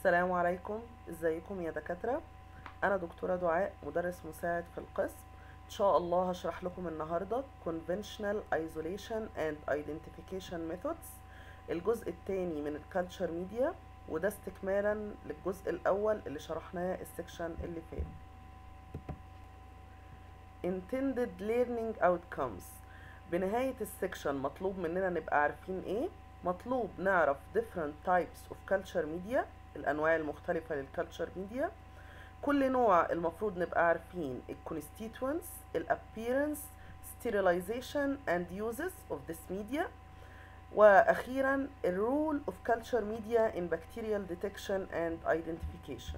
السلام عليكم ازيكم يا دكاترة انا دكتورة دعاء مدرس مساعد في القسم ان شاء الله هشرح لكم النهاردة conventional isolation and identification methods الجزء الثاني من الكالتشر ميديا وده استكمالا للجزء الاول اللي شرحناه السكشن اللي فات intended learning outcomes بنهاية السكشن مطلوب مننا نبقى عارفين ايه مطلوب نعرف different types of culture media الأنواع المختلفة للكالتشر ميديا كل نوع المفروض نبقى عارفين ال constituents ال appearance sterilization and uses of this media وأخيرا ال role of culture media in bacterial detection and identification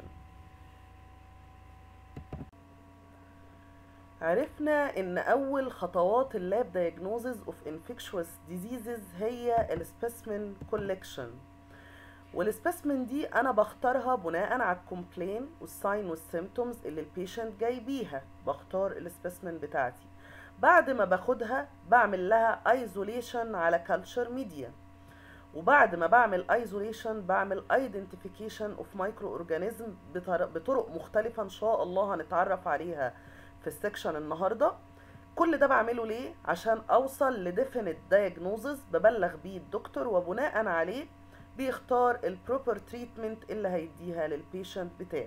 عرفنا ان اول خطوات اللاب diagnosis of infectious diseases هي السبيسمن collection والسبيسمن دي انا بختارها بناء على الكومبلين والساين والسيمتومز اللي البيشنت جاي بيها بختار السبيسمن بتاعتي بعد ما باخدها بعمل لها ايزوليشن على كالتشر ميديا وبعد ما بعمل ايزوليشن بعمل ايدنتيفيكيشن اوف مايكرو اورجانيزم بطرق مختلفه ان شاء الله هنتعرف عليها في السكشن النهارده كل ده بعمله ليه عشان اوصل لديفينيت دايجنوزز ببلغ بيه الدكتور وبناء عليه بيختار البروبر تريتمنت اللي هيديها للبيشنت بتاعي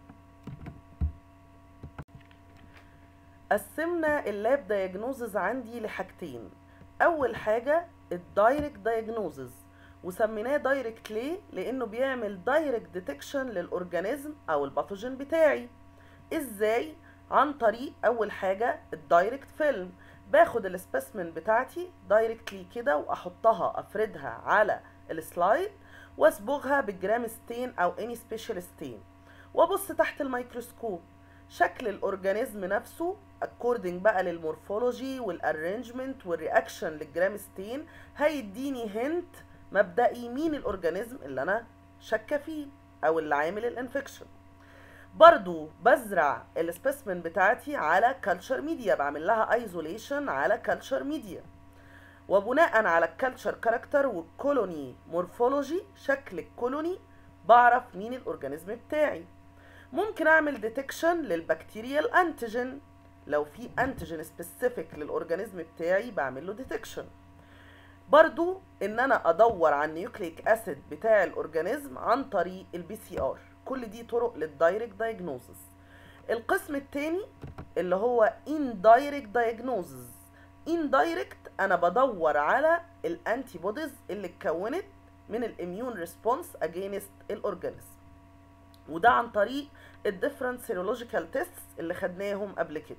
قسمنا اللاب دايجنوزز عندي لحاجتين اول حاجه الدايركت دايجنوزز وسميناه دايركت ليه لانه بيعمل دايركت ديتكشن للاورجانيزم او الباثوجين بتاعي ازاي عن طريق اول حاجه الدايركت فيلم باخد السبيسمن بتاعتي دايركتلي كده واحطها افردها على السلايد واصبغها بالجرام ستين او اني سبيشال ستين وابص تحت الميكروسكوب شكل الاورجانيزم نفسه اكوردنج بقى للمورفولوجي والارينجمنت والرياكشن للجرام ستين هيديني هنت مبدئي مين الاورجانيزم اللي انا شاكه فيه او اللي عامل الانفكشن برضو بزرع السبيسمن بتاعتي على كالتشر ميديا بعمل لها ايزوليشن على كالتشر ميديا وبناء على الكالتشر كاركتر والكولوني مورفولوجي شكل الكولوني بعرف مين الاورجانيزم بتاعي ممكن اعمل ديتكشن للبكتيريال انتيجين لو في انتيجين سبيسيفيك للاورجانيزم بتاعي بعمل له ديتكشن برضو ان انا ادور على النيوكليك اسيد بتاع الاورجانيزم عن طريق البي سي ار كل دي طرق للدايركت دايجنوزس القسم الثاني اللي هو indirect diagnosis indirect انا بدور على الانتي بوديز اللي اتكونت من الاميون ريسبونس اجينست الاورجانيزم وده عن طريق الديفرنت سيرولوجيكال تيست اللي خدناهم قبل كده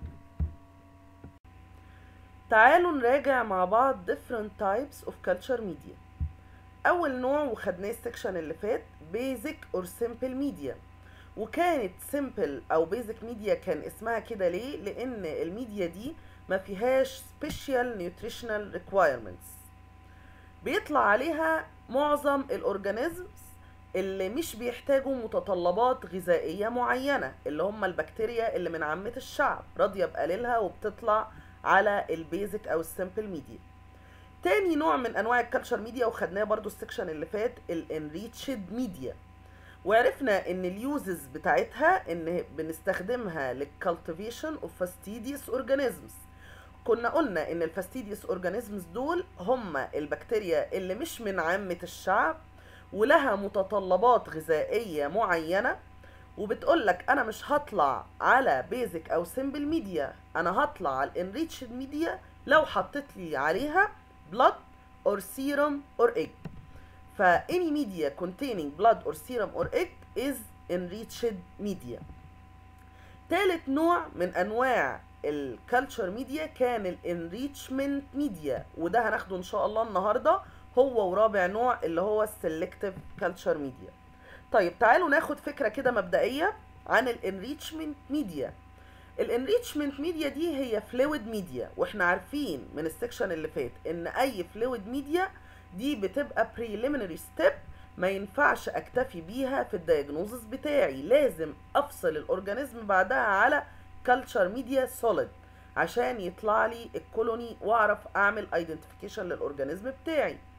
تعالوا نراجع مع بعض different types of culture media اول نوع وخدناه السكشن اللي فات basic or simple media وكانت simple او basic media كان اسمها كده ليه لان الميديا دي ما فيهاش special nutritional requirements بيطلع عليها معظم الاورجانيزمز اللي مش بيحتاجوا متطلبات غذائية معينة اللي هم البكتيريا اللي من عامة الشعب راضية بقليلها وبتطلع على البيزك او السيمبل ميديا تاني نوع من انواع الكالتشر ميديا وخدناه برضو السكشن اللي فات الانريتشد ميديا وعرفنا ان اليوزز بتاعتها ان بنستخدمها للكالتيفيشن اوف فاستيديوس اورجانيزمز كنا قلنا ان الفاستيديوس اورجانيزمز دول هم البكتيريا اللي مش من عامة الشعب ولها متطلبات غذائية معينة وبتقول لك انا مش هطلع على بيزك او سيمبل ميديا انا هطلع على الانريتشد ميديا لو حطيت لي عليها blood or serum or egg ف any media containing blood or serum or egg is enriched media تالت نوع من انواع الكالتشر ميديا كان الانريتشمنت ميديا وده هناخده ان شاء الله النهارده هو ورابع نوع اللي هو السلكتيف كالتشر ميديا طيب تعالوا ناخد فكره كده مبدئيه عن الانريتشمنت ميديا الانريتشمنت ميديا دي هي فلويد ميديا واحنا عارفين من السكشن اللي فات ان اي فلويد ميديا دي بتبقى بريليمينري ستيب ما ينفعش اكتفي بيها في الدايجنوزس بتاعي لازم افصل الاورجانيزم بعدها على كلتشر ميديا سوليد عشان يطلع لي الكولوني واعرف اعمل ايدنتيفيكيشن للاورجانيزم بتاعي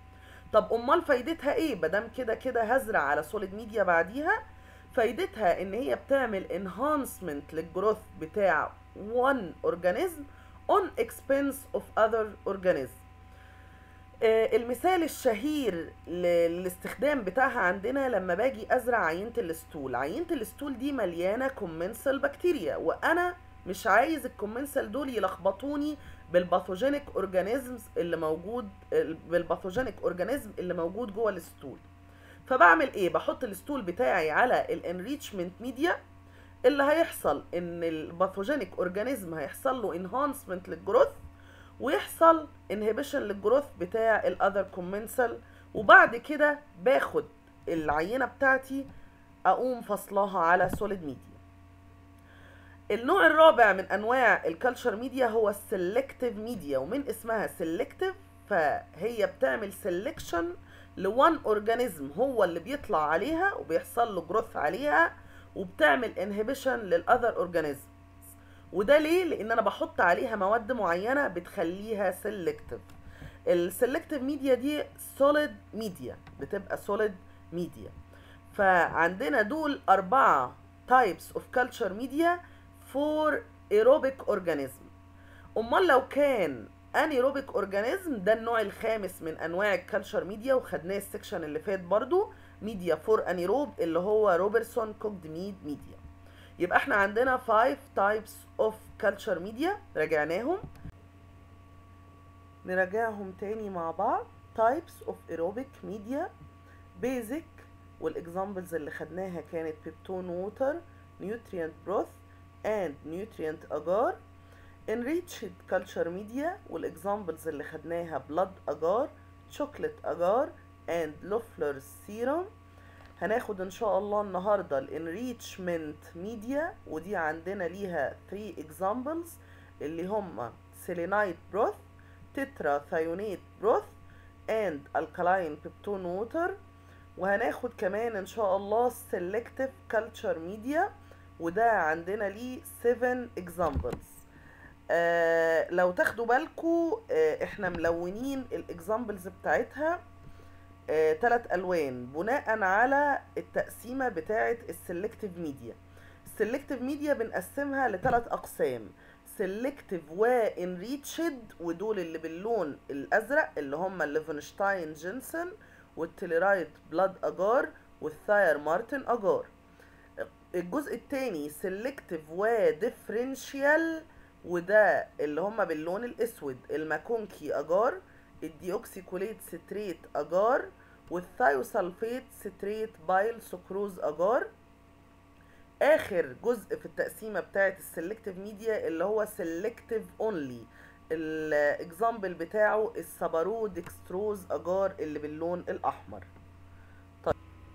طب امال فايدتها ايه مادام كده كده هزرع على سوليد ميديا بعديها فايدتها ان هي بتعمل انهانسمنت للجروث بتاع one organism on expense of other organism آه، المثال الشهير ل- للاستخدام بتاعها عندنا لما باجي ازرع عينة الستول عينة الستول دي مليانة كومنسال بكتيريا وانا مش عايز الكومنسال دول يلخبطوني بالباثوجينيك اورجانيزمز اللي موجود بالباثوجينيك اورجانيزم اللي موجود جوه الستول فبعمل ايه بحط الستول بتاعي على الانريتشمنت ميديا اللي هيحصل ان الباثوجينيك اورجانيزم هيحصل له انهانسمنت للجروث ويحصل انهبيشن للجروث بتاع الاذر كومنسال وبعد كده باخد العينه بتاعتي اقوم فصلاها على سوليد ميديا النوع الرابع من انواع الكالتشر ميديا هو السلكتيف ميديا ومن اسمها سلكتيف فهي بتعمل سelection لوان اورجانيزم هو اللي بيطلع عليها وبيحصل له جروث عليها وبتعمل انهبيشن للاذر اورجانيزم وده ليه لان انا بحط عليها مواد معينه بتخليها سيلكتيف السيلكتيف ميديا دي سوليد ميديا بتبقى سوليد ميديا فعندنا دول أربعة types of culture media for aerobic organism أمال لو كان anaerobic organism ده النوع الخامس من أنواع الكالتشر ميديا وخدناه السكشن اللي فات برضو ميديا فور انيروب اللي هو روبرسون كوكد ميد ميديا يبقى احنا عندنا 5 types of culture media راجعناهم نراجعهم تاني مع بعض types of aerobic media basic والاكزامبلز اللي خدناها كانت بيبتون ووتر nutrient broth and nutrient agar enriched culture media والاكزامبلز اللي خدناها blood agar chocolate agar and Loeffler's serum هناخد ان شاء الله النهارده الانريتشمنت ميديا ودي عندنا ليها 3 examples اللي هم selenite broth تترا ثايونيت بروث and alkaline peptone water وهناخد كمان ان شاء الله selective culture media وده عندنا ليه 7 examples آه لو تاخدوا بالكوا آه احنا ملونين الاكزامبلز بتاعتها آه تلات الوان بناء على التقسيمه بتاعه السلكتيف ميديا السلكتيف ميديا بنقسمها لثلاث اقسام سلكتيف وانريتشد ودول اللي باللون الازرق اللي هم الليفنشتاين جينسن والتيليرايت بلاد اجار والثاير مارتن اجار الجزء الثاني سلكتيف وديفرنشيال وده اللي هم باللون الاسود الماكونكي اجار الديوكسيكوليت ستريت اجار والثايوسلفيت ستريت بايل سكروز اجار اخر جزء في التقسيمه بتاعه السلكتيف ميديا اللي هو سلكتيف اونلي الاكزامبل بتاعه السبارو ديكستروز اجار اللي باللون الاحمر طيب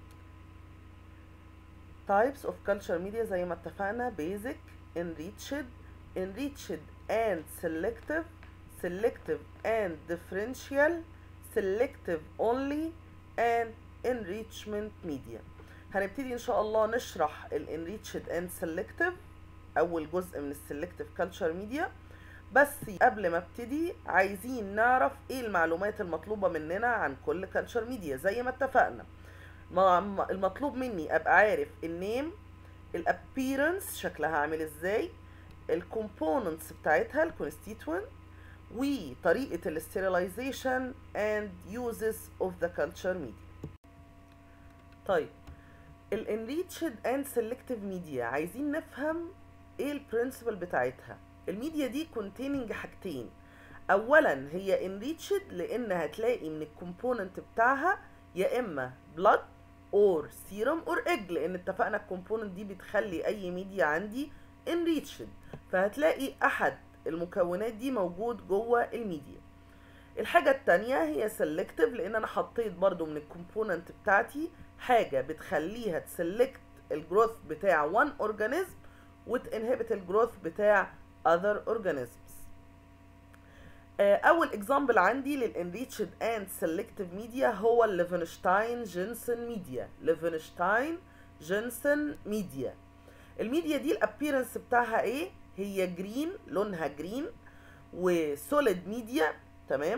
types of culture media زي ما اتفقنا basic enriched enriched and selective selective and differential selective only and enrichment media هنبتدي ان شاء الله نشرح الانريتشد اند سيلكتيف اول جزء من السيلكتيف كلتشر ميديا بس قبل ما ابتدي عايزين نعرف ايه المعلومات المطلوبه مننا عن كل كلتشر ميديا زي ما اتفقنا ما- المطلوب مني ابقى عارف النيم الابيرنس شكلها عامل ازاي الكومبوننتس بتاعتها الكونستيتوينت وطريقه الاستيرلايزيشن and uses of the culture media طيب الانريتشد اند سيلكتيف ميديا عايزين نفهم ايه البرنسبل بتاعتها الميديا دي containing حاجتين اولا هي انريتشد لان هتلاقي من الكومبوننت بتاعها يا اما blood اور سيرم اور ايج لان اتفقنا الكومبوننت دي بتخلي اي ميديا عندي انريتشد فهتلاقي احد المكونات دي موجود جوه الميديا الحاجة التانية هي سيلكتيف لان انا حطيت برضو من الكومبوننت بتاعتي حاجة بتخليها تسلكت الجروث بتاع one organism وتنهبت الجروث بتاع other organisms آه، اول اكزامبل عندي للانريتشد اند سيلكتيف ميديا هو الليفنشتاين جينسن ميديا ليفنشتاين جينسن ميديا الميديا دي الابيرنس بتاعها ايه هي جرين لونها جرين وسوليد ميديا تمام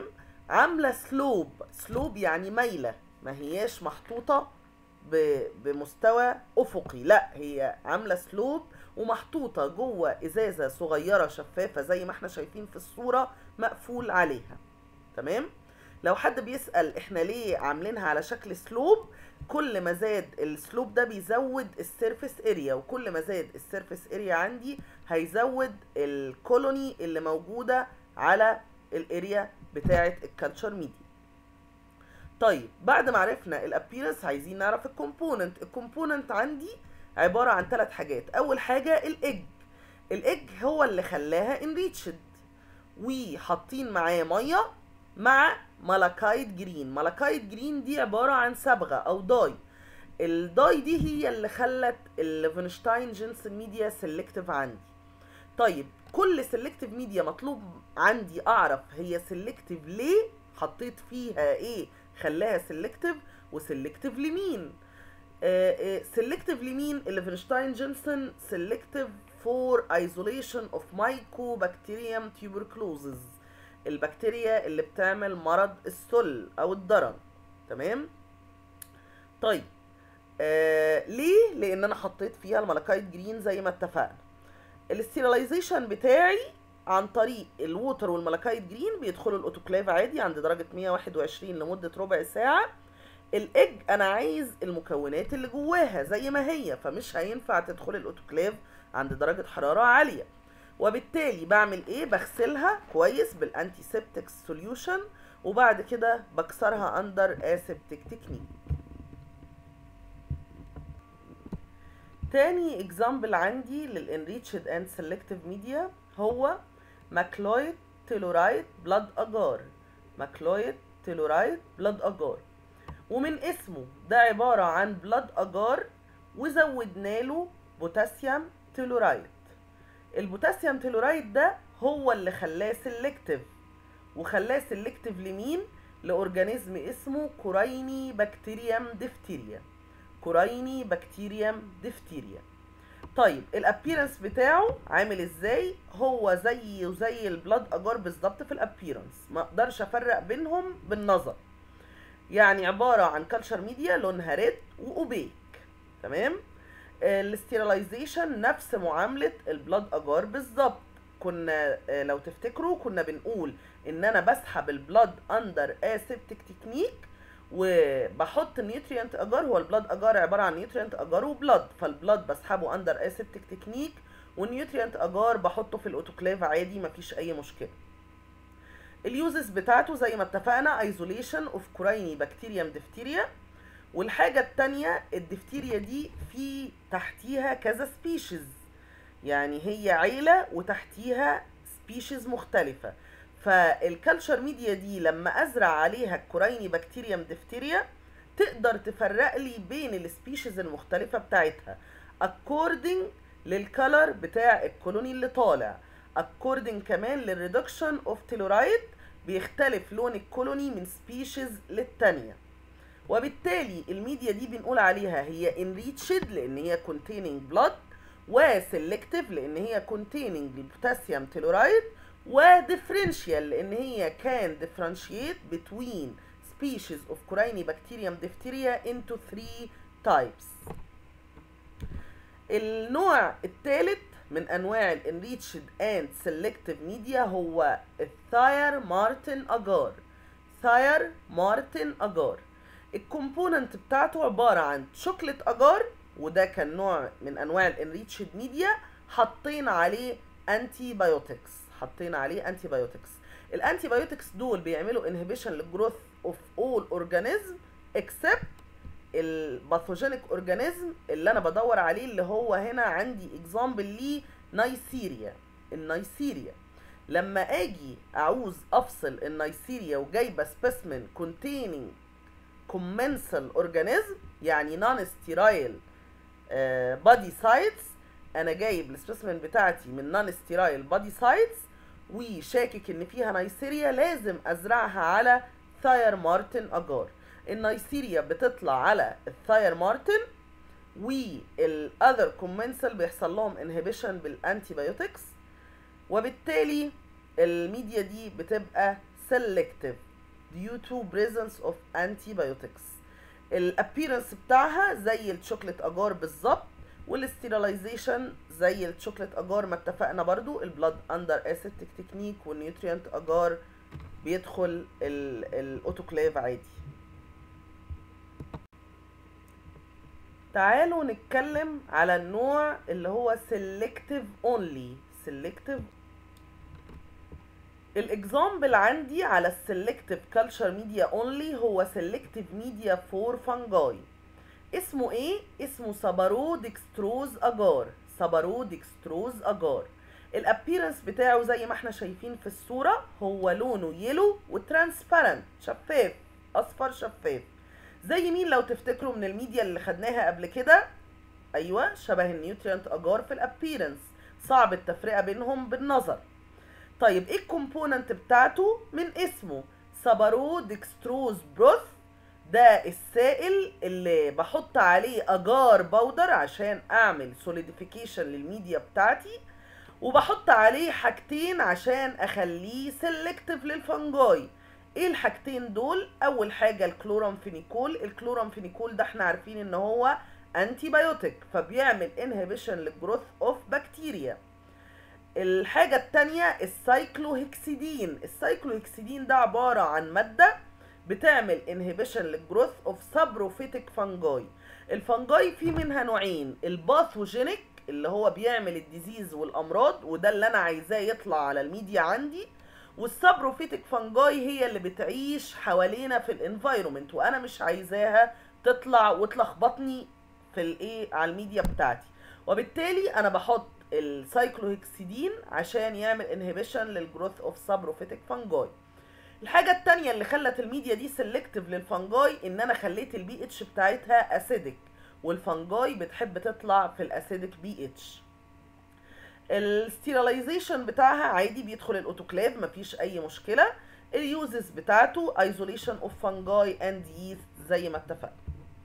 عامله سلوب سلوب يعني مايله ما هياش محطوطه ب- بمستوى افقي لا هي عامله سلوب ومحطوطه جوه ازازه صغيره شفافه زي ما احنا شايفين في الصوره مقفول عليها تمام لو حد بيسال احنا ليه عاملينها على شكل سلوب كل ما زاد السلوب ده بيزود السيرفيس اريا وكل ما زاد السيرفيس اريا عندي هيزود الكولوني اللي موجوده على الاريا بتاعه الكالتشر ميديا طيب بعد ما عرفنا الابيرنس عايزين نعرف الكومبوننت الكومبوننت عندي عباره عن ثلاث حاجات اول حاجه الايج الايج هو اللي خلاها انريتشد وحاطين معاه ميه مع مالاكايت جرين مالاكايت جرين دي عباره عن صبغه او داي الداي دي هي اللي خلت الفينشتاين جنس ميديا سيلكتيف عندي طيب كل سيلكتيف ميديا مطلوب عندي اعرف هي سيلكتيف ليه حطيت فيها ايه خلاها سيلكتيف وسيلكتيف لمين سيلكتيف لمين الفينشتاين جنسون سيلكتيف فور ايزوليشن اوف مايكوبكتيريوم تيوبركلوزز البكتيريا اللي بتعمل مرض السل او الضرن تمام طيب آه ليه لان انا حطيت فيها الملكايت جرين زي ما اتفقنا الاستيراليزيشن بتاعي عن طريق الووتر والملكايت جرين بيدخلوا الاوتوكليف عادي عند درجة 121 لمدة ربع ساعة الايج انا عايز المكونات اللي جواها زي ما هي فمش هينفع تدخل الاوتوكليف عند درجة حرارة عالية وبالتالي بعمل ايه بغسلها كويس بالانتي سيبتك سوليوشن وبعد كده بكسرها اندر اسيبتك تكنيك تاني اكزامبل عندي للانريتشد اند سيلكتيف ميديا هو ماكلويد تيلورايت بلاد اجار ماكلويد تيلورايت بلاد اجار ومن اسمه ده عبارة عن بلاد اجار وزودنا له بوتاسيوم تيلورايت البوتاسيوم تيلورايت ده هو اللي خلاه سيلكتيف وخلاه سيلكتيف لمين لاورجانيزم اسمه كوريني بكتيريوم ديفتيريا كوريني بكتيريوم ديفتيريا طيب الابيرنس بتاعه عامل ازاي هو زي زي البلاد اجار بالظبط في الابيرنس ما اقدرش افرق بينهم بالنظر يعني عباره عن كلتشر ميديا لونها ريد واوبيك تمام الاستيراليزيشن نفس معامله البلاد اجار بالظبط كنا آه، لو تفتكروا كنا بنقول ان انا بسحب البلاد اندر اسيبتك تكنيك وبحط نيوتريانت اجار هو البلاد اجار عباره عن نيوتريانت اجار وبلاد فالبلاد بسحبه اندر اسيبتك تكنيك والنيوتريانت اجار بحطه في الاوتوكليف عادي مفيش اي مشكله اليوزز بتاعته زي ما اتفقنا ايزوليشن اوف كورايني بكتيريوم ديفتيريا والحاجه التانية الدفتيريا دي في تحتيها كذا سبيشيز يعني هي عيله وتحتيها سبيشيز مختلفه فالكالتشر ميديا دي لما ازرع عليها الكوريني بكتيريوم ديفتيريا تقدر تفرق لي بين السبيشيز المختلفه بتاعتها according للكالر بتاع الكولوني اللي طالع according كمان للريدكشن اوف تيلورايت بيختلف لون الكولوني من سبيشيز للتانية وبالتالي الميديا دي بنقول عليها هي enriched لان هي containing blood وسلكتيف لان هي containing البوتاسيوم تيلورايت وديفرنشيال لان هي كان differentiate between species of Corynebacterium diphtheria into three types النوع الثالث من انواع الانريتشد اند سيلكتيف ميديا هو الثاير مارتن اجار ثاير مارتن اجار الكومبوننت بتاعته عبارة عن شوكليت اجار وده كان نوع من انواع الانريتشد ميديا حطينا عليه انتي بايوتكس حطينا عليه انتي بايوتكس الانتي بايوتكس دول بيعملوا انهبيشن للجروث اوف اول اورجانيزم اكسبت الباثوجينيك اورجانيزم اللي انا بدور عليه اللي هو هنا عندي اكزامبل ليه نايسيريا النايسيريا لما اجي اعوز افصل النايسيريا وجايبه سبيسمن containing commensal organism يعني non sterile بادي سايتس انا جايب السبيسمن بتاعتي من نون ستيرايل بادي سايتس وشاكك ان فيها نايسيريا لازم ازرعها على ثاير مارتن اجار النايسيريا بتطلع على الثاير مارتن والاذر كومنسل بيحصل لهم انهبيشن بالانتي بايوتكس وبالتالي الميديا دي بتبقى سيلكتيف due to presence of antibiotics الابيرنس بتاعها زي الشوكليت اجار بالظبط والاستيرلايزيشن زي الشوكليت اجار ما اتفقنا برضو البلاد اندر اسيتك تكنيك والنيوتريانت اجار بيدخل الاوتوكليف عادي تعالوا نتكلم على النوع اللي هو selective only selective الاكزامبل عندي على السلكتيف كلتشر ميديا اونلي هو سلكتيف ميديا فور فانجاي اسمه ايه اسمه سبارو ديكستروز اجار سبارو ديكستروز اجار الابيرنس بتاعه زي ما احنا شايفين في الصوره هو لونه يلو وترانسبيرنت شفاف اصفر شفاف زي مين لو تفتكروا من الميديا اللي خدناها قبل كده ايوه شبه النيوتريانت اجار في الابيرنس صعب التفرقه بينهم بالنظر طيب ايه الكومبوننت بتاعته من اسمه سبارو ديكستروز بروث ده السائل اللي بحط عليه اجار باودر عشان اعمل سوليديفيكيشن للميديا بتاعتي وبحط عليه حاجتين عشان اخليه سيلكتيف للفنجاي ايه الحاجتين دول اول حاجه الكلورامفينيكول الكلورامفينيكول ده احنا عارفين ان هو انتي بايوتيك فبيعمل انهبيشن للجروث اوف بكتيريا الحاجة التانية السايكلوهكسيدين السايكلوهكسيدين ده عبارة عن مادة بتعمل انهبيشن للجروث اوف سابروفيتك فانجاي الفانجاي في منها نوعين الباثوجينيك اللي هو بيعمل الديزيز والامراض وده اللي انا عايزاه يطلع على الميديا عندي والسابروفيتك فانجاي هي اللي بتعيش حوالينا في الانفايرومنت وانا مش عايزاها تطلع وتلخبطني في الايه على الميديا بتاعتي وبالتالي انا بحط السايكلوهكسيدين عشان يعمل انهبيشن للجروث اوف سابروفيتك فانجاي الحاجة التانية اللي خلت الميديا دي سيلكتيف للفانجاي ان انا خليت البي اتش بتاعتها اسيدك والفانجاي بتحب تطلع في الاسيدك بي اتش الستيرلايزيشن بتاعها عادي بيدخل الاوتوكليف مفيش اي مشكلة اليوزز بتاعته ايزوليشن اوف فانجاي اند ييست زي ما اتفقنا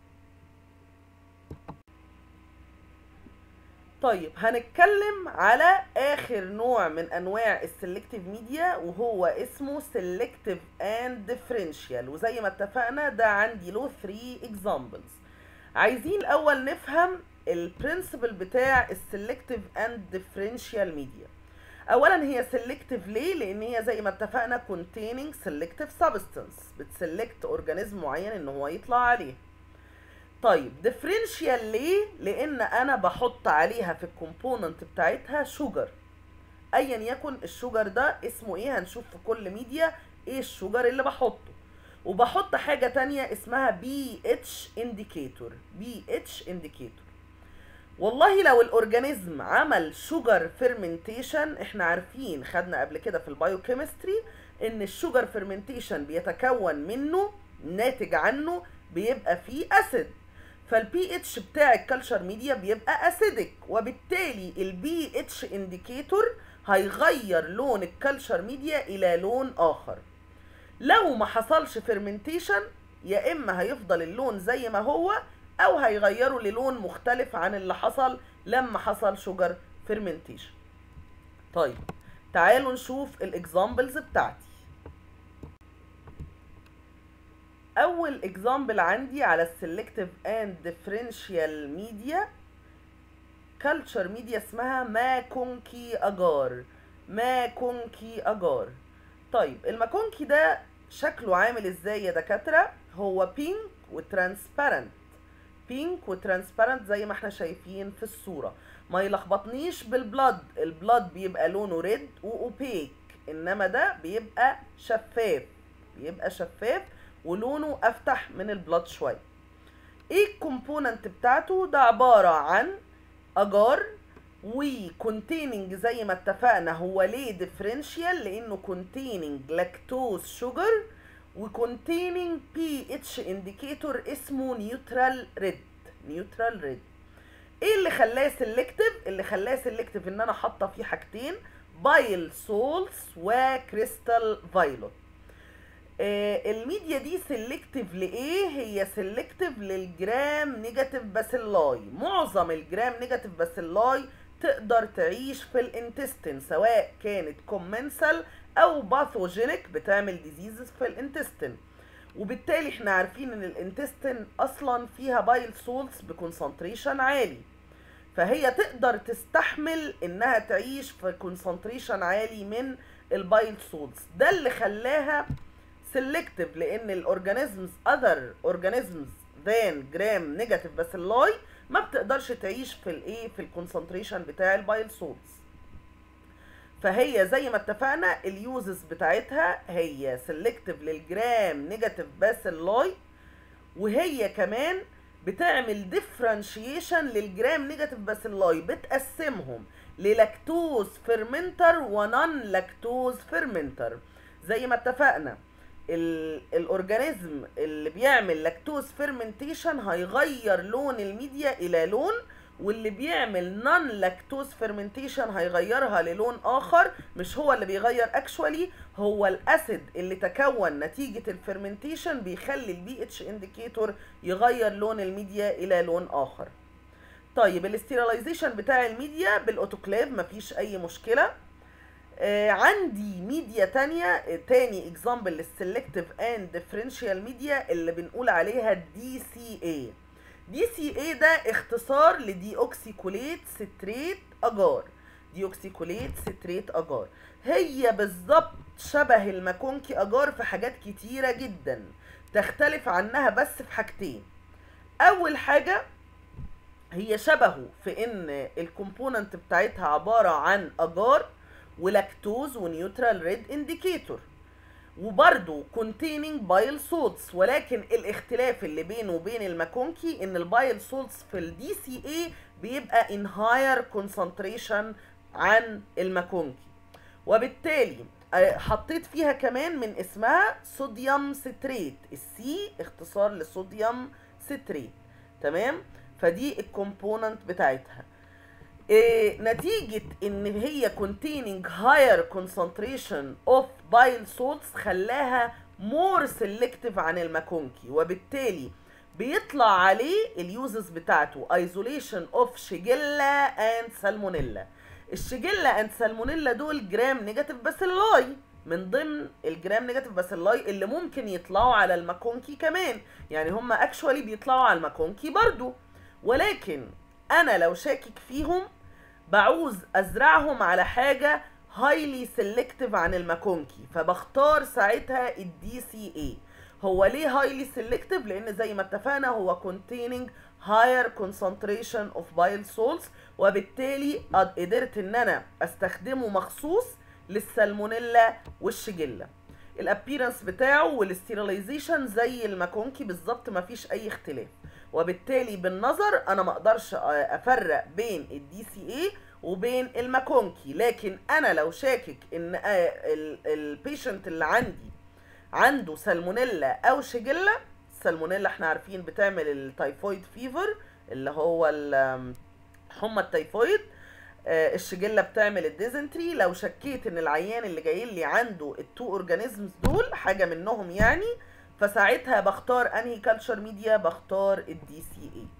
طيب هنتكلم على اخر نوع من انواع السلكتيف ميديا وهو اسمه سلكتيف اند ديفرنشال وزي ما اتفقنا ده عندي له 3 اكزامبلز عايزين الاول نفهم البرنسبل بتاع السلكتيف اند ديفرنشال ميديا اولا هي سلكتيف ليه لان هي زي ما اتفقنا containing selective substance بتسلكت اورجانيزم معين ان هو يطلع عليه طيب ديفرنشيال ليه لان انا بحط عليها في الكومبوننت بتاعتها شوجر ايا يكن الشوجر ده اسمه ايه هنشوف في كل ميديا ايه الشوجر اللي بحطه وبحط حاجه تانية اسمها بي اتش انديكيتور بي اتش انديكيتور والله لو الاورجانيزم عمل شوجر فيرمنتيشن احنا عارفين خدنا قبل كده في البايوكيمستري ان الشوجر فيرمنتيشن بيتكون منه ناتج عنه بيبقى فيه اسيد فالبي اتش بتاع الكالتشر ميديا بيبقى اسيدك وبالتالي البي اتش انديكيتور هيغير لون الكالتشر ميديا الى لون اخر لو ما حصلش فيرمنتيشن يا اما هيفضل اللون زي ما هو او هيغيره للون مختلف عن اللي حصل لما حصل شوجر فيرمنتيشن طيب تعالوا نشوف الاكزامبلز بتاعتي اول اكزامبل عندي على السلكتيف اند ديفرنشيال ميديا كلتشر ميديا اسمها ماكونكي اجار ماكونكي اجار طيب الماكونكي ده شكله عامل ازاي يا دكاتره هو بينك وترانسبيرنت بينك وترانسبيرنت زي ما احنا شايفين في الصوره ما يلخبطنيش بالبلد البلد بيبقى لونه ريد واوبيك انما ده بيبقى شفاف بيبقى شفاف ولونه افتح من البلاد شويه ايه الكومبوننت بتاعته ده عباره عن اجار وكونتيننج زي ما اتفقنا هو ليه ديفرنشيال لانه كونتيننج لاكتوز شوجر وكونتيننج بي اتش انديكيتور اسمه نيوترال ريد نيوترال ريد ايه اللي خلاه سيلكتيف اللي خلاه سيلكتيف ان انا حاطه فيه حاجتين بايل سولز وكريستال فايلوت آه الميديا دي سيلكتيف لايه هي سيلكتيف للجرام نيجاتيف باسيلاي معظم الجرام نيجاتيف باسيلاي تقدر تعيش في الانتستين سواء كانت كومنسال او باثوجينيك بتعمل ديزيزز في الانتستين وبالتالي احنا عارفين ان الانتستين اصلا فيها بايل سولتس بكونسنتريشن عالي فهي تقدر تستحمل انها تعيش في كونسنتريشن عالي من البايل سولتس ده اللي خلاها سيلكتيف لان الاورجانيزمز اذر اورجانيزمز ذان جرام نيجاتيف باسيلاي ما بتقدرش تعيش في الايه في الكونسنتريشن بتاع البايل سولتس فهي زي ما اتفقنا اليوزز بتاعتها هي سيلكتيف للجرام نيجاتيف باسيلاي وهي كمان بتعمل ديفرنشيشن للجرام نيجاتيف باسيلاي بتقسمهم للاكتوز فيرمنتر ونون لاكتوز فيرمنتر زي ما اتفقنا الاورجانيزم اللي بيعمل لاكتوز فيرمنتيشن هيغير لون الميديا الى لون واللي بيعمل نون لاكتوز فيرمنتيشن هيغيرها للون اخر مش هو اللي بيغير اكشوالي هو الاسيد اللي تكون نتيجه الفيرمنتيشن بيخلي البي اتش انديكيتور يغير لون الميديا الى لون اخر طيب الاستيراليزيشن بتاع الميديا بالاوتوكليف مفيش اي مشكله آه عندي ميديا تانية آه تاني اكزامبل للسلكتيف اند ديفرنشال ميديا اللي بنقول عليها دي سي اي دي سي اي ده اختصار لدي اوكسيكوليت ستريت اجار دي اوكسيكوليت ستريت اجار هي بالظبط شبه الماكونكي اجار في حاجات كتيرة جدا تختلف عنها بس في حاجتين اول حاجة هي شبهه في ان الكومبوننت بتاعتها عبارة عن اجار ولاكتوز ونيوترال ريد انديكيتور وبرده containing bile salts ولكن الاختلاف اللي بينه وبين الماكونكي ان البايل سولتس في الدي سي اي بيبقى in higher concentration عن الماكونكي وبالتالي حطيت فيها كمان من اسمها صوديوم ستريت السي اختصار لصوديوم ستريت تمام فدي الكومبوننت بتاعتها إيه نتيجة ان هي containing higher concentration of bile salts خلاها more selective عن الماكونكي وبالتالي بيطلع عليه اليوزز بتاعته isolation of شيجيلا and سالمونيلا الشيجيلا and سالمونيلا دول جرام نيجاتيف باسيلاي من ضمن الجرام نيجاتيف باسيلاي اللي ممكن يطلعوا على الماكونكي كمان يعني هم اكشوالي بيطلعوا على الماكونكي برضو ولكن انا لو شاكك فيهم بعوز ازرعهم على حاجه هايلي سيلكتيف عن الماكونكي فبختار ساعتها الدي سي اي هو ليه هايلي سيلكتيف لان زي ما اتفقنا هو containing higher concentration of bile salts وبالتالي قدرت ان انا استخدمه مخصوص للسالمونيلا والشجله الابيرنس بتاعه والاستيراليزيشن زي الماكونكي بالظبط مفيش اي اختلاف وبالتالي بالنظر انا ما اقدرش افرق بين الدي سي اي وبين الماكونكي لكن انا لو شاكك ان البيشنت اللي عندي عنده سالمونيلا او شيجيلا السالمونيلا احنا عارفين بتعمل التايفويد فيفر اللي هو حمى التايفويد الشجله بتعمل الديزنتري لو شكيت ان العيان اللي جاي لي عنده التو اورجانيزمز دول حاجه منهم يعني فساعتها بختار انهي كلتشر ميديا بختار الدي سي اي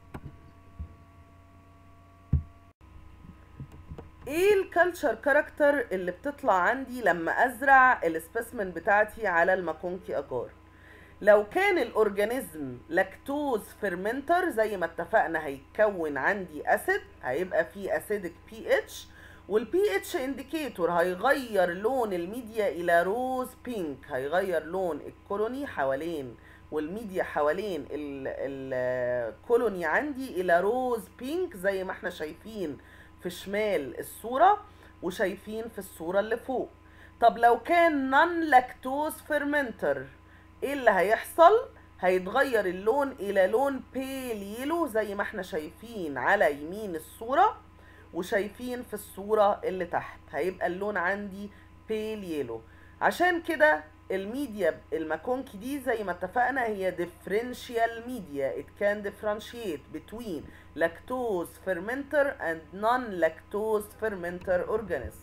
ايه الكالتشر كاركتر اللي بتطلع عندي لما ازرع السبيسمن بتاعتي على الماكونكي اجار لو كان الاورجانيزم لاكتوز فيرمنتر زي ما اتفقنا هيتكون عندي اسيد هيبقى فيه اسيدك بي اتش والبي اتش انديكيتور هيغير لون الميديا الى روز بينك هيغير لون الكولوني حوالين والميديا حوالين الكولوني عندي الى روز بينك زي ما احنا شايفين في شمال الصورة وشايفين في الصورة اللي فوق طب لو كان نون لاكتوز فيرمنتر ايه اللي هيحصل هيتغير اللون الى لون بيل يلو زي ما احنا شايفين على يمين الصورة وشايفين في الصورة اللي تحت هيبقى اللون عندي بيل يلو عشان كده الميديا الماكونكي دي زي ما اتفقنا هي differential media it can differentiate between lactose fermenter and non-lactose fermenter organism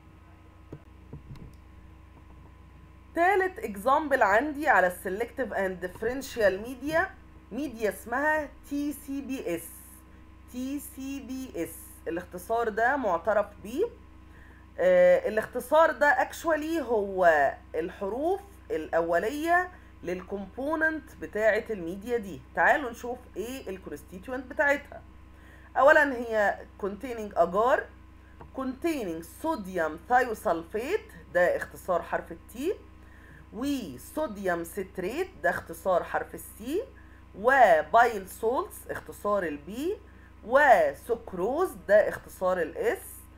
تالت اكزامبل عندي على السلكتيف اند differential ميديا ميديا اسمها تي سي بي اس تي سي بي اس الاختصار ده معترف بيه آه الاختصار ده اكشوالي هو الحروف الاوليه للكومبوننت بتاعه الميديا دي تعالوا نشوف ايه الكونستيتوينت بتاعتها اولا هي containing agar containing sodium thiosulfate ده اختصار حرف التي وصوديوم ستريت ده اختصار حرف السي وبايل سولتس اختصار البي وسكروز ده اختصار الاس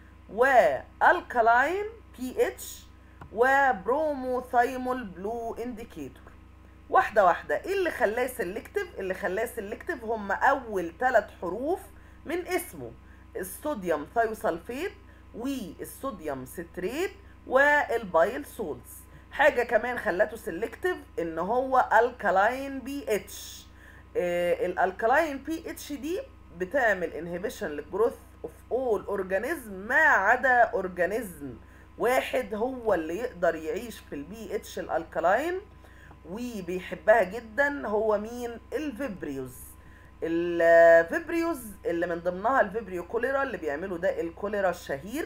والكلاين بي اتش وبروموثايمول بلو انديكيتور واحدة واحدة ايه اللي خلاه سيلكتيف اللي خلاه سيلكتيف هم اول ثلاث حروف من اسمه الصوديوم ثايوسلفيت والصوديوم ستريت والبايل سولتس حاجة كمان خلته سيلكتيف ان هو الكلاين بي اتش الالكلاين بي اتش دي بتعمل انهبيشن للجروث اوف اول اورجانيزم ما عدا اورجانيزم واحد هو اللي يقدر يعيش في البي اتش الالكلاين وبيحبها جدا هو مين الفيبريوز الفيبريوز اللي من ضمنها الفيبريو كوليرا اللي بيعملوا ده الكوليرا الشهير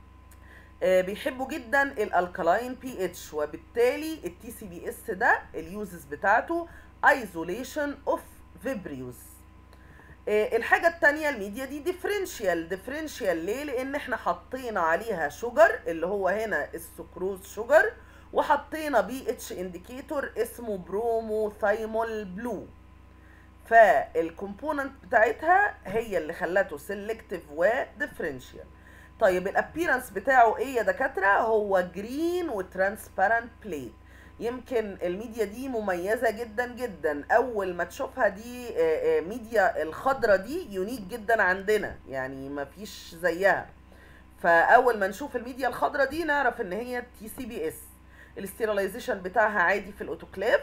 بيحبوا جدا الالكلاين بي اتش وبالتالي التي سي بي اس ده اليوزز بتاعته ايزوليشن اوف فيبريوز الحاجة التانية الميديا دي ديفرنشيال ديفرنشيال ليه؟ لأن احنا حطينا عليها شوجر اللي هو هنا السكروز شوجر وحطينا بي اتش انديكيتور اسمه برومو ثايمول بلو فالكومبوننت بتاعتها هي اللي خلته سيلكتيف وديفرنشيال طيب الابيرنس بتاعه ايه يا دكاتره هو جرين وترانسبيرنت بليت يمكن الميديا دي مميزه جدا جدا اول ما تشوفها دي ميديا الخضره دي يونيك جدا عندنا يعني ما فيش زيها فاول ما نشوف الميديا الخضره دي نعرف ان هي تي سي بي اس الاستيرلايزيشن بتاعها عادي في الاوتوكليف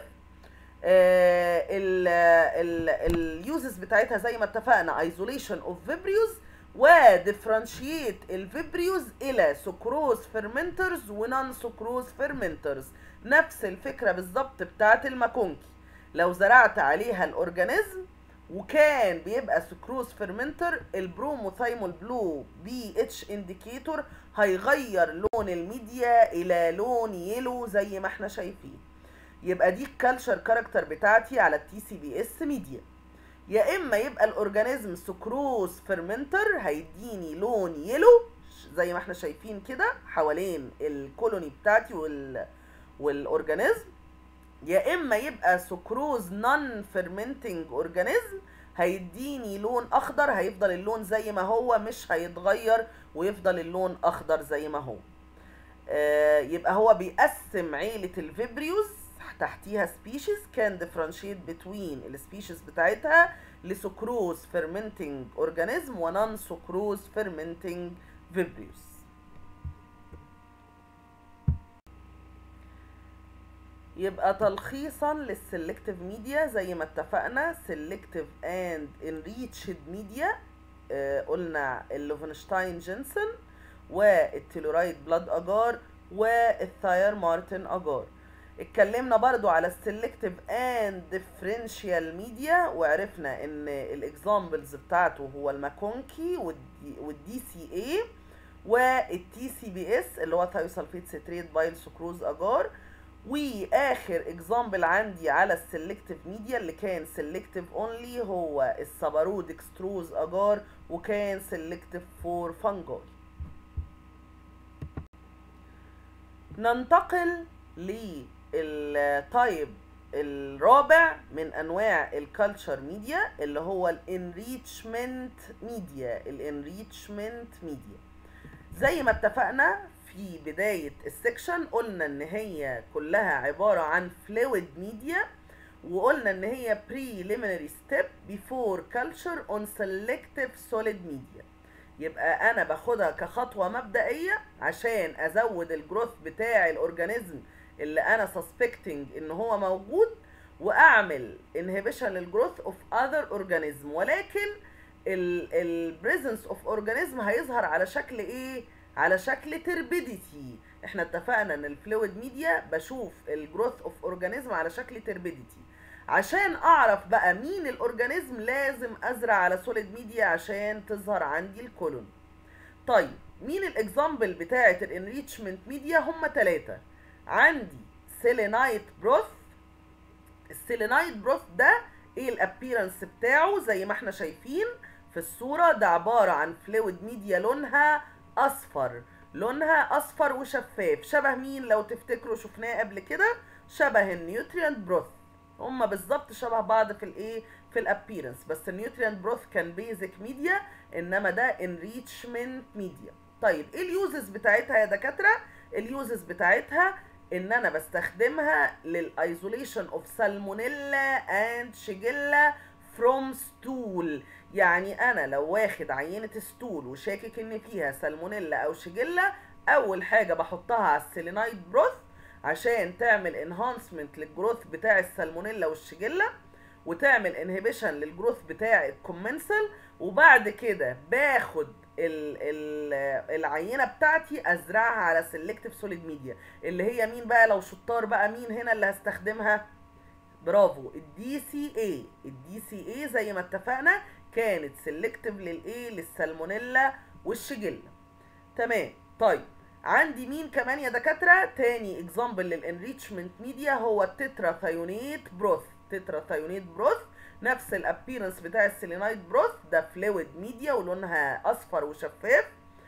اليوزز بتاعتها زي ما اتفقنا ايزوليشن اوف فيبريوز وديفرنشيت الفيبريوز الى سكروز فيرمنترز ونون سكروز فيرمنترز نفس الفكره بالظبط بتاعت الماكونكي لو زرعت عليها الاورجانيزم وكان بيبقى سكروز فيرمنتر البروموثايمول بلو بي اتش انديكيتور هيغير لون الميديا الى لون يلو زي ما احنا شايفين يبقى دي الكالتشر كاركتر بتاعتي على التي سي بي اس ميديا يا اما يبقى الاورجانيزم سكروز فيرمنتر هيديني لون يلو زي ما احنا شايفين كده حوالين الكولوني بتاعتي وال والاورجانيزم يا اما يبقى سكروز نون فيرمنتنج اورجانيزم هيديني لون اخضر هيفضل اللون زي ما هو مش هيتغير ويفضل اللون اخضر زي ما هو آه يبقى هو بيقسم عيلة الفيبريوز تحتيها سبيشيز كان ديفرنشيت بتوين السبيشيز بتاعتها لسكروز فيرمنتنج اورجانيزم ونون سكروز فيرمنتنج فيبريوز يبقى تلخيصا للسلكتيف ميديا زي ما اتفقنا سلكتيف اند انريتشد ميديا قلنا اللوفنشتاين جنسن والتيلورايد بلاد اجار والثاير مارتن اجار اتكلمنا برضو على السلكتيف اند ديفرنشيال ميديا وعرفنا ان الاكزامبلز بتاعته هو الماكونكي والدي سي اي والتي سي بي اس اللي هو ثايوسلفيت ستريت بايل سكروز اجار واخر اكزامبل عندي على السلكتيف ميديا اللي كان سلكتيف اونلي هو السبارود اكستروز اجار وكان سلكتيف فور فانجاي ننتقل للتايب الرابع من انواع الكالتشر ميديا اللي هو الانريتشمنت ميديا الانريتشمنت ميديا زي ما اتفقنا في بداية السكشن قلنا ان هي كلها عبارة عن فلويد ميديا وقلنا ان هي preliminary step before culture on selective solid media يبقى انا باخدها كخطوة مبدئية عشان ازود الجروث بتاع الاورجانيزم اللي انا suspecting ان هو موجود واعمل inhibition للجروث of other organism ولكن البريزنس اوف اورجانيزم هيظهر على شكل ايه على شكل تربيديتي احنا اتفقنا ان الفلويد ميديا بشوف الجروث اوف اورجانيزم على شكل تربيديتي عشان اعرف بقى مين الاورجانيزم لازم ازرع على سوليد ميديا عشان تظهر عندي الكولون طيب مين الاكزامبل بتاعه الانريتشمنت ميديا هم ثلاثه عندي سيلينايت بروث السيلينايت بروث ده ايه الابيرنس بتاعه زي ما احنا شايفين في الصوره ده عباره عن فلويد ميديا لونها اصفر لونها اصفر وشفاف شبه مين لو تفتكروا شفناه قبل كده شبه النيوتريانت بروث هما بالظبط شبه بعض في الايه في الابيرنس بس النيوتريانت بروث كان بيزك ميديا انما ده انريتشمنت ميديا طيب ايه اليوزز بتاعتها يا دكاتره اليوزز بتاعتها ان انا بستخدمها للايزوليشن اوف سالمونيلا اند شيجيلا فروم ستول يعني انا لو واخد عينه ستول وشاكك ان فيها سالمونيلا او شيجيلا اول حاجه بحطها على السيلينايد بروث عشان تعمل انهانسمنت للجروث بتاع السالمونيلا والشيجيلا وتعمل انهبيشن للجروث بتاع الكومنسل وبعد كده باخد ال ال العينه بتاعتي ازرعها على سيلكتيف سوليد ميديا اللي هي مين بقى لو شطار بقى مين هنا اللي هستخدمها برافو الدي سي اي الدي سي اي زي ما اتفقنا كانت سيلكتيف للايه للسالمونيلا والشجله تمام طيب عندي مين كمان يا دكاتره تاني اكزامبل للانريتشمنت ميديا هو التتراثيونيت بروث تتراثيونيت بروث نفس الابيرنس بتاع السيلينايد بروث ده فلويد ميديا ولونها اصفر وشفاف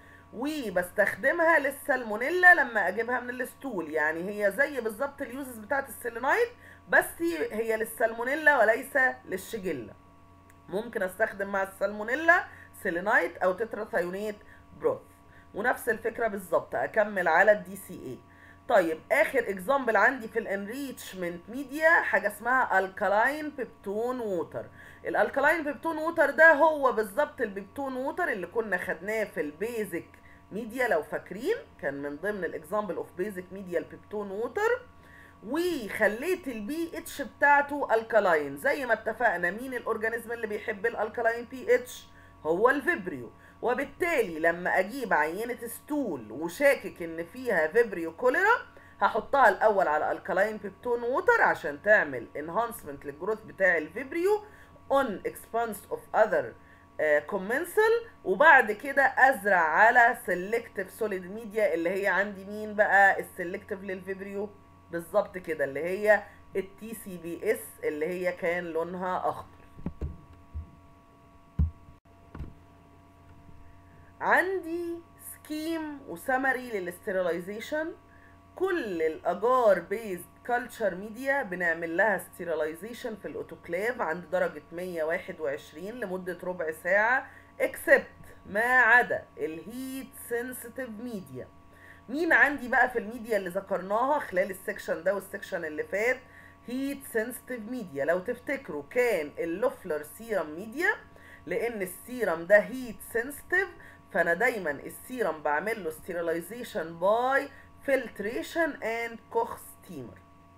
وبستخدمها للسالمونيلا لما اجيبها من الستول يعني هي زي بالظبط اليوزز بتاعت السيلينايد بس هي للسالمونيلا وليس للشجله ممكن استخدم مع السالمونيلا سيلينايت او تتراثيونيت بروث ونفس الفكره بالظبط اكمل على الدي سي اي طيب اخر اكزامبل عندي في الانريتشمنت ميديا حاجه اسمها الكالاين بيبتون ووتر الالكالاين بيبتون ووتر ده هو بالظبط البيبتون ووتر اللي كنا خدناه في البيزك ميديا لو فاكرين كان من ضمن الاكزامبل اوف بيزك ميديا البيبتون ووتر وخليت البي اتش بتاعته الكالاين زي ما اتفقنا مين الاورجانيزم اللي بيحب الالكالاين بي اتش هو الفيبريو وبالتالي لما اجيب عينه ستول وشاكك ان فيها فيبريو كوليرا هحطها الاول على الكالاين بيبتون ووتر عشان تعمل انهانسمنت للجروث بتاع الفيبريو اون اكسبانس اوف اذر كومنسل وبعد كده ازرع على سيلكتيف سوليد ميديا اللي هي عندي مين بقى السيلكتيف للفيبريو بالظبط كده اللي هي التي سي بي اس اللي هي كان لونها اخضر عندي سكيم وسمري للاستيرلايزيشن كل الاجار بيزد كلتشر ميديا بنعمل لها ستيرلايزيشن في الاوتوكليف عند درجة 121 لمدة ربع ساعة اكسبت ما عدا الهيت سنسيتيف ميديا مين عندي بقى في الميديا اللي ذكرناها خلال السكشن ده والسكشن اللي فات هيت سنسيتيف ميديا لو تفتكروا كان اللوفلر سيرم ميديا لان السيرم ده هيت سنسيتيف فانا دايما السيرم بعمل له ستيرلايزيشن باي فلتريشن اند كوخ ستيمر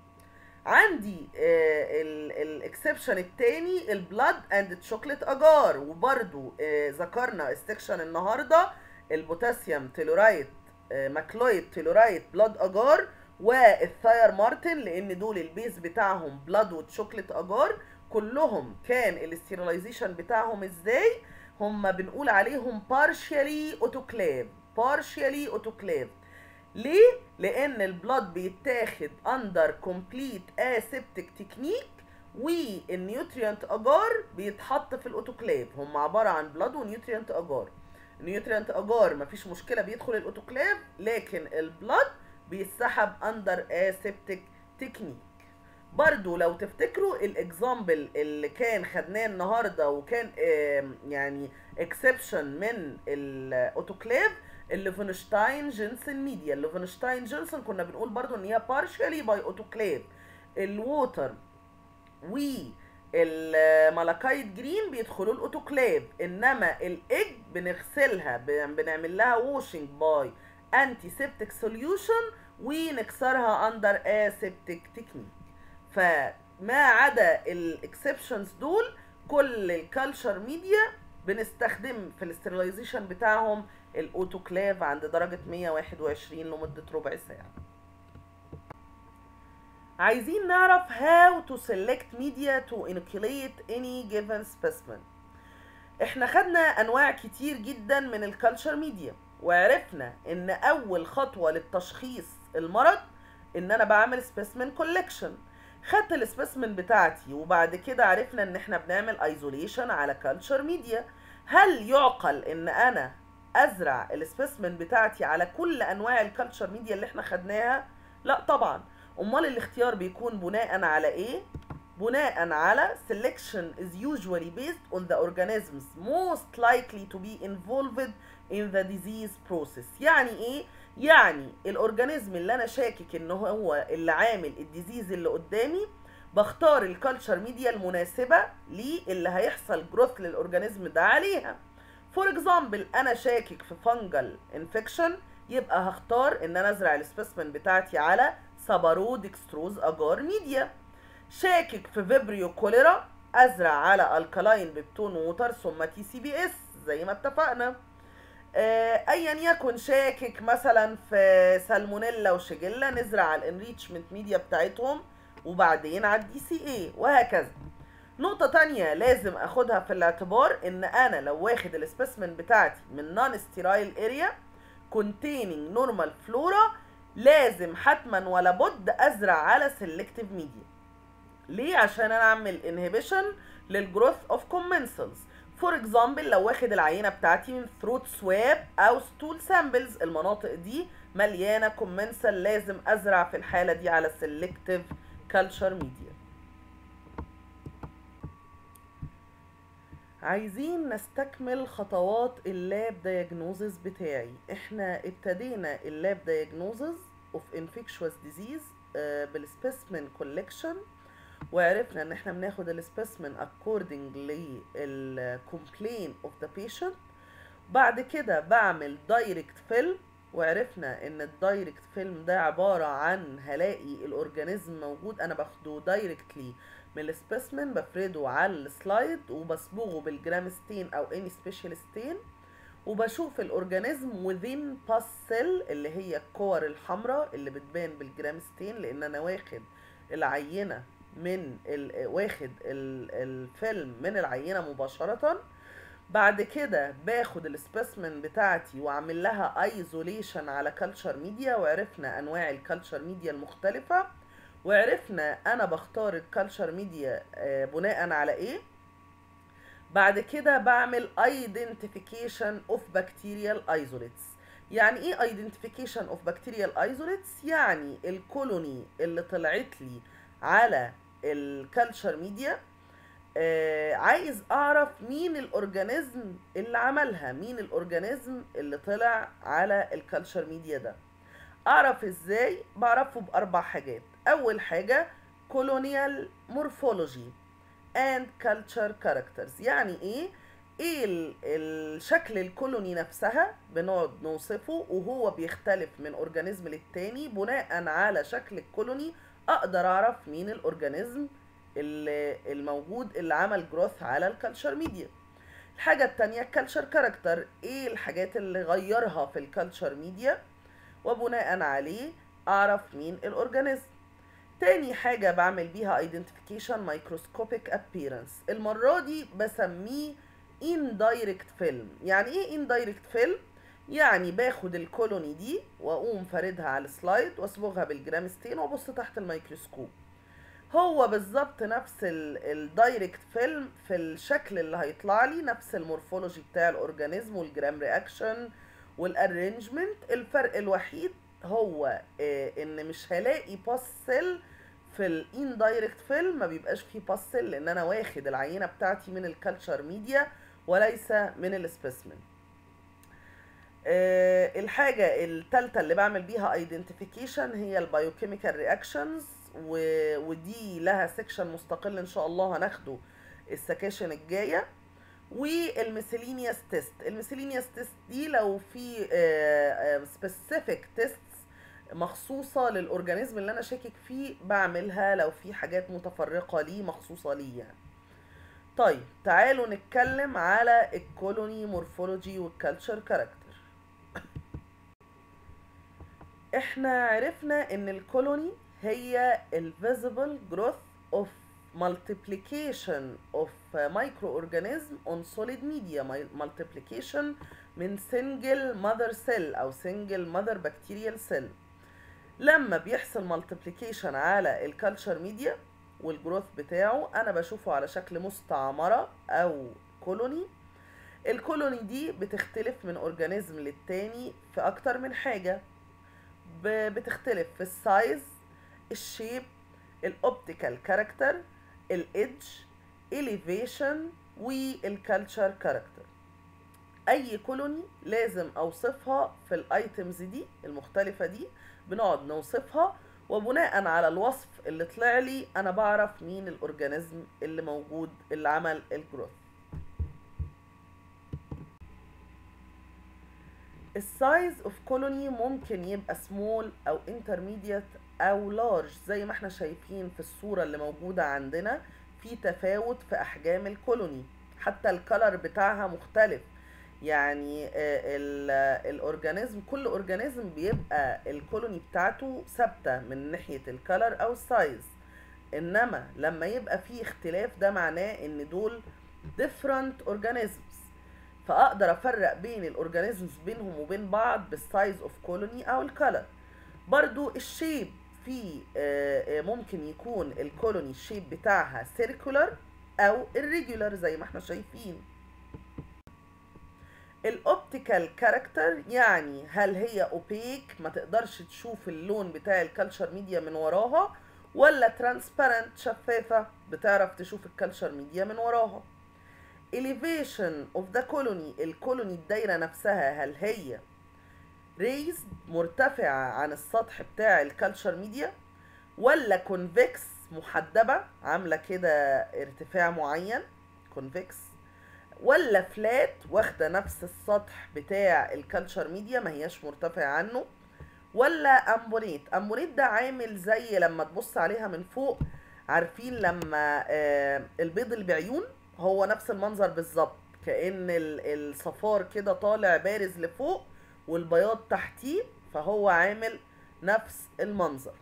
عندي الاكسبشن التاني البلاد اند تشوكلت اجار وبرده ذكرنا السكشن النهارده البوتاسيوم تيلورايت ماكلويد تيلورايت بلاد اجار والثاير مارتن لان دول البيز بتاعهم بلاد وتشوكلت اجار كلهم كان الاستيرلايزيشن بتاعهم ازاي هم بنقول عليهم partially autoclave partially autoclave ليه؟ لأن البلاد بيتاخد under complete aseptic technique والنيوتريانت اجار بيتحط في الاوتوكليف هم عبارة عن بلاد ونيوتريانت اجار النيوتريانت اجار مفيش مشكلة بيدخل الاوتوكليف لكن البلاد بيتسحب under aseptic technique برضو لو تفتكروا الاكزامبل اللي كان خدناه النهارده وكان يعني اكسبشن من الاوتوكليف الليفنشتاين جينسن ميديا الليفنشتاين جينسن كنا بنقول برضو ان هي بارشالي باي اوتوكليف الووتر و المالاكايت جرين بيدخلوا الاوتوكليف انما الايج بنغسلها بنعمل لها ووشنج باي انتي سيبتك سوليوشن ونكسرها اندر اسيبتك تكنيك فما عدا الاكسبشنز دول كل الكالتشر ميديا بنستخدم في الاسترلايزيشن بتاعهم الاوتوكليف عند درجة 121 لمدة ربع ساعة عايزين نعرف how to select media to inoculate any given specimen احنا خدنا انواع كتير جدا من الكالتشر ميديا وعرفنا ان اول خطوه للتشخيص المرض ان انا بعمل سبيسمن كولكشن خدت السبيسمن بتاعتي وبعد كده عرفنا ان احنا بنعمل ايزوليشن على كلتشر ميديا هل يعقل ان انا ازرع السبيسمن بتاعتي على كل انواع الكلتشر ميديا اللي احنا خدناها لا طبعا امال الاختيار بيكون بناء على ايه بناء على selection is usually based on the organisms most likely to be involved in the disease process يعني ايه يعني الاورجانيزم اللي انا شاكك ان هو اللي عامل الديزيز اللي قدامي بختار الكالتشر ميديا المناسبه ليه اللي هيحصل جروث للاورجانيزم ده عليها فور اكزامبل انا شاكك في فانجل انفكشن يبقى هختار ان انا ازرع السبيسمن بتاعتي على سبارو ديكستروز اجار ميديا شاكك في فيبريو كوليرا ازرع على الكالاين بيبتون ووتر ثم تي سي بي اس زي ما اتفقنا آه، ايا يكن شاكك مثلا في سالمونيلا وشيجيلا نزرع على الانريتشمنت ميديا بتاعتهم وبعدين على الدي سي اي وهكذا نقطة تانية لازم اخدها في الاعتبار ان انا لو واخد السبيسمن بتاعتي من نون ستيرايل اريا containing normal flora لازم حتما ولا بد ازرع على selective media ليه عشان انا اعمل inhibition للجروث اوف commensals فور اكزامبل لو واخد العينه بتاعتي من ثروت سواب او ستول سامبلز المناطق دي مليانه كومنسال لازم ازرع في الحاله دي على سيلكتيف كلتشر ميديا عايزين نستكمل خطوات اللاب دايجنوزز بتاعي احنا ابتدينا اللاب دايجنوزز اوف انفكشوس ديزيز بالسبيسمن كولكشن وعرفنا ان احنا بناخد السبيسمن according للكومبلين اوف ذا patient بعد كده بعمل دايركت فيلم وعرفنا ان الدايركت فيلم ده عبارة عن هلاقي الاورجانيزم موجود انا باخده دايركتلي من السبيسمن بفرده على السلايد وبصبغه بالجرام ستين او اني سبيشال ستين وبشوف الاورجانيزم within pus cell اللي هي الكور الحمراء اللي بتبان بالجرام ستين لان انا واخد العينه من ال... واخد ال... الفيلم من العينه مباشره بعد كده باخد السبيسمن بتاعتي واعمل لها ايزوليشن على كلتشر ميديا وعرفنا انواع الكلتشر ميديا المختلفه وعرفنا انا بختار الكلتشر ميديا بناء على ايه بعد كده بعمل identification of bacterial isolates يعني ايه identification of bacterial isolates يعني الكولوني اللي طلعت لي على الكالتشر ميديا آه عايز اعرف مين الاورجانيزم اللي عملها مين الاورجانيزم اللي طلع على الكالتشر ميديا ده اعرف ازاي بعرفه باربع حاجات اول حاجه colonial morphology and culture characters يعني ايه ايه الشكل الكولوني نفسها بنقعد نوصفه وهو بيختلف من اورجانيزم للتاني بناء على شكل الكولوني اقدر اعرف مين الاورجانيزم اللي الموجود اللي عمل جروث على الكالتشر ميديا الحاجة التانية الكالتشر كاركتر ايه الحاجات اللي غيرها في الكالتشر ميديا وبناء عليه اعرف مين الاورجانيزم تاني حاجة بعمل بيها identification microscopic appearance المرة دي بسميه indirect film يعني ايه indirect film يعني باخد الكولوني دي واقوم فاردها على السلايد واصبغها بالجرام ستين وابص تحت الميكروسكوب هو بالظبط نفس الدايركت فيلم في الشكل اللي هيطلع لي نفس المورفولوجي بتاع الاورجانيزم والجرام رياكشن والارينجمنت الفرق الوحيد هو آه ان مش هلاقي باسل في الاندايركت فيلم ما بيبقاش فيه باسل لان انا واخد العينه بتاعتي من الكالتشر ميديا وليس من السبيسمن أه الحاجة التالتة اللي بعمل بيها ايدنتيفيكيشن هي البايوكيميكال رياكشنز ودي لها سيكشن مستقل ان شاء الله هناخده السكاشن الجاية والميسيلينيوس تيست الميسيلينيوس تيست دي لو في سبيسيفيك تيست مخصوصة للأورجانيزم اللي أنا شاكك فيه بعملها لو في حاجات متفرقة ليه مخصوصة ليه يعني. طيب تعالوا نتكلم على الكولوني مورفولوجي والكالتشر كاركتر احنا عرفنا ان الكولوني هي الفيزيبل جروث اوف multiplication of microorganism on solid media multiplication من single mother cell او single mother bacterial cell لما بيحصل multiplication على الكالتشر ميديا والجروث بتاعه انا بشوفه على شكل مستعمرة او كولوني الكولوني دي بتختلف من اورجانيزم للتاني في اكتر من حاجة بتختلف في السايز الشيب الاوبتيكال كاركتر الايدج elevation والكالتشر كاركتر اي كولوني لازم اوصفها في الايتمز دي المختلفة دي بنقعد نوصفها وبناء على الوصف اللي طلع لي انا بعرف مين الاورجانيزم اللي موجود اللي عمل الجروث السايز اوف كولوني ممكن يبقى سمول او انترميديت او لارج زي ما احنا شايفين في الصورة اللي موجودة عندنا في تفاوت في احجام الكولوني حتى الكلر بتاعها مختلف يعني الاورجانيزم كل اورجانيزم بيبقى الكولوني بتاعته ثابته من ناحيه الكلر او السايز انما لما يبقى في اختلاف ده معناه ان دول different organisms فاقدر افرق بين الاورجانيزمز بينهم وبين بعض بالسايز اوف كولوني او الكلر برضو الشيب في ممكن يكون الكولوني الشيب بتاعها سيركولر او irregular زي ما احنا شايفين الاوبتيكال كاركتر يعني هل هي اوبيك ما تقدرش تشوف اللون بتاع الكالتشر ميديا من وراها ولا ترانسبيرنت شفافة بتعرف تشوف الكالتشر ميديا من وراها elevation of the colony الكولوني الدايرة نفسها هل هي raised مرتفعة عن السطح بتاع الكالتشر ميديا ولا كونفكس محدبة عاملة كده ارتفاع معين كونفكس ولا فلات واخده نفس السطح بتاع الكالتشر ميديا ما هياش مرتفع عنه ولا امبونيت امبونيت ده عامل زي لما تبص عليها من فوق عارفين لما آه البيض اللي بعيون هو نفس المنظر بالظبط كأن الصفار كده طالع بارز لفوق والبياض تحتيه فهو عامل نفس المنظر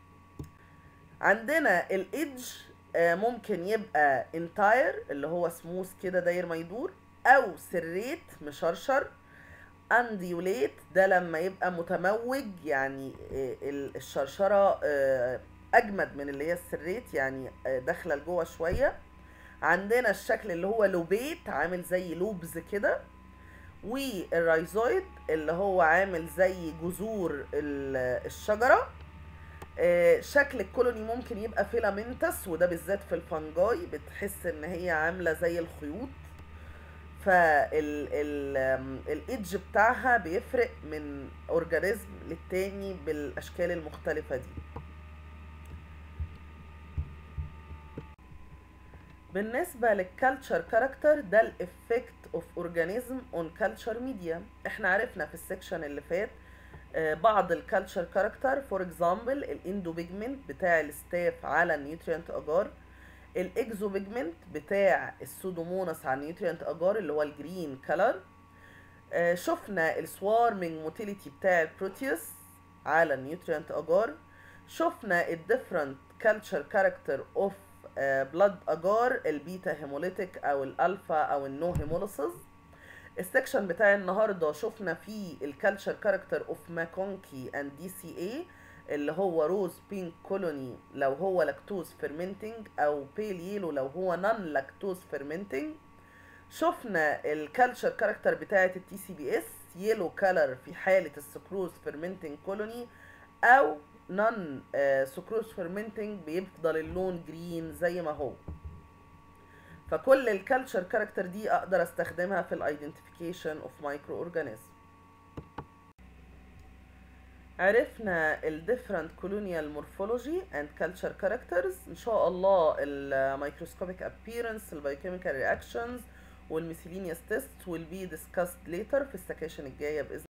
عندنا الايدج ممكن يبقى انتاير اللي هو سموث كده داير ما يدور او سريت مشرشر انديوليت ده لما يبقى متموج يعني الشرشرة اجمد من اللي هي السريت يعني داخله لجوه شويه عندنا الشكل اللي هو لوبيت عامل زي لوبز كده والرايزويد اللي هو عامل زي جذور الشجره شكل الكولوني ممكن يبقى فيلامنتس وده بالذات في الفنجاي بتحس ان هي عامله زي الخيوط فالايدج بتاعها بيفرق من اورجانيزم للتاني بالاشكال المختلفه دي بالنسبة للكالتشر كاركتر ده الافكت اوف اورجانيزم اون كالتشر ميديا احنا عرفنا في السكشن اللي فات بعض الكالتشر كاركتر فور اكزامبل الاندو بيجمنت بتاع الستاف على النيوتريانت اجار الاكزو بيجمنت بتاع السودوموناس على النيوتريانت اجار اللي هو الجرين كلر شفنا السوارمنج موتيليتي بتاع البروتيوس على النيوتريانت اجار شفنا الديفرنت كالتشر كاركتر اوف بلاد اجار البيتا هيموليتيك او الالفا او النو هيموليسيس السكشن بتاع النهارده شفنا فيه الكالتشر كاركتر اوف ماكونكي اند دي سي اي اللي هو روز بينك كولوني لو هو لاكتوز فيرمنتنج او بيل يلو لو هو نون لاكتوز فيرمنتنج شفنا الكالتشر كاركتر بتاعه التي سي بي اس يلو كلر في حاله السكروز فيرمنتنج كولوني او نون سكروز فيرمنتنج بيفضل اللون جرين زي ما هو فكل الكالتشر كاركتر دي اقدر استخدمها في الايدنتيفيكيشن اوف مايكرو اورجانيزم عرفنا ال different colonial morphology and culture characters ان شاء الله ال microscopic appearance ال biochemical reactions وال miscellaneous tests will be discussed later في السكاشن الجايه باذن